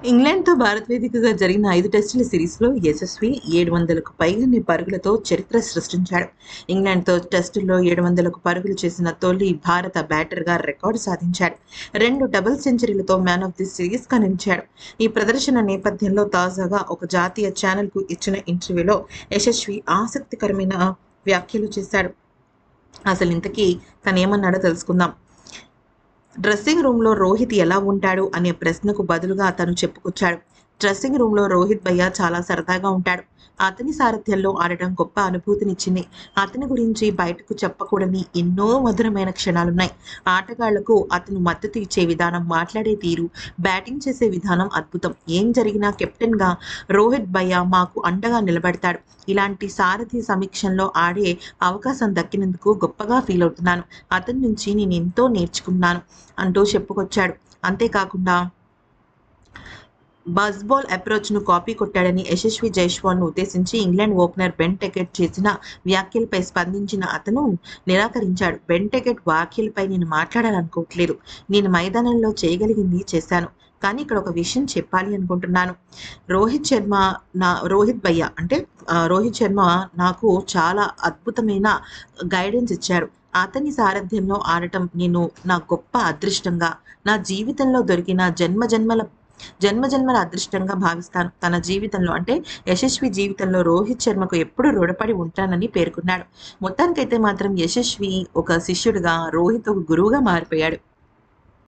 ఇంగ్లాండ్తో భారత్ వేదికగా జరిగిన ఐదు టెస్టుల సిరీస్లో యశస్వి ఏడు వందలకు పైగా పరుగులతో చరిత్ర సృష్టించాడు ఇంగ్లాండ్తో టెస్టుల్లో ఏడు వందలకు పరుగులు చేసిన తొలి భారత బ్యాటర్గా రికార్డు సాధించాడు రెండు డబుల్ సెంచరీలతో మ్యాన్ ఆఫ్ ది సిరీస్గా నిలిచాడు ఈ ప్రదర్శన నేపథ్యంలో తాజాగా ఒక జాతీయ ఛానల్కు ఇచ్చిన ఇంటర్వ్యూలో యశస్వి ఆసక్తికరమైన వ్యాఖ్యలు చేశాడు అసలు ఇంతకీ తను ఏమన్నాడో తెలుసుకుందాం డ్రెస్సింగ్ రూమ్లో రోహిత్ ఎలా ఉంటాడు అనే ప్రశ్నకు బదులుగా అతను చెప్పుకొచ్చాడు డ్రెస్సింగ్ రూమ్లో రోహిత్ భయ్య చాలా సరదాగా ఉంటాడు అతని సారథ్యంలో ఆడటం గొప్ప అనుభూతినిచ్చింది అతని గురించి బయటకు చెప్పకూడని ఎన్నో మధురమైన క్షణాలున్నాయి ఆటగాళ్లకు అతను మద్దతు ఇచ్చే విధానం మాట్లాడే తీరు బ్యాటింగ్ చేసే విధానం అద్భుతం ఏం జరిగినా కెప్టెన్గా రోహిత్ భయ్య మాకు అండగా నిలబడతాడు ఇలాంటి సారథి సమీక్షంలో ఆడే అవకాశం దక్కినందుకు గొప్పగా ఫీల్ అవుతున్నాను అతని నుంచి నేను ఎంతో నేర్చుకున్నాను అంటూ చెప్పుకొచ్చాడు అంతేకాకుండా బజ్బాల్ అప్రోచ్ను కాపీ కొట్టాడని యశస్వి జైస్వాల్ను ఉద్దేశించి ఇంగ్లాండ్ ఓపెనర్ బెన్ టెకెట్ చేసిన వ్యాఖ్యలపై స్పందించిన అతను నిరాకరించాడు బెన్ టెకెట్ వ్యాఖ్యలపై నేను మాట్లాడాలనుకోవట్లేదు నేను మైదానంలో చేయగలిగింది చేశాను కానీ ఇక్కడ ఒక విషయం చెప్పాలి అనుకుంటున్నాను రోహిత్ శర్మ నా రోహిత్ భయ్య అంటే ఆ, రోహిత్ శర్మ నాకు చాలా అద్భుతమైన గైడెన్స్ ఇచ్చారు అతని సారథ్యంలో ఆడటం నేను నా గొప్ప అదృష్టంగా నా జీవితంలో దొరికిన జన్మ జన్మల జన్మ జన్మల అదృష్టంగా భావిస్తాను తన జీవితంలో అంటే యశస్వి జీవితంలో రోహిత్ శర్మకు ఎప్పుడు రుణపడి ఉంటానని పేర్కొన్నాడు మొత్తానికైతే మాత్రం యశస్వి ఒక శిష్యుడిగా రోహిత్ ఒక గురువుగా మారిపోయాడు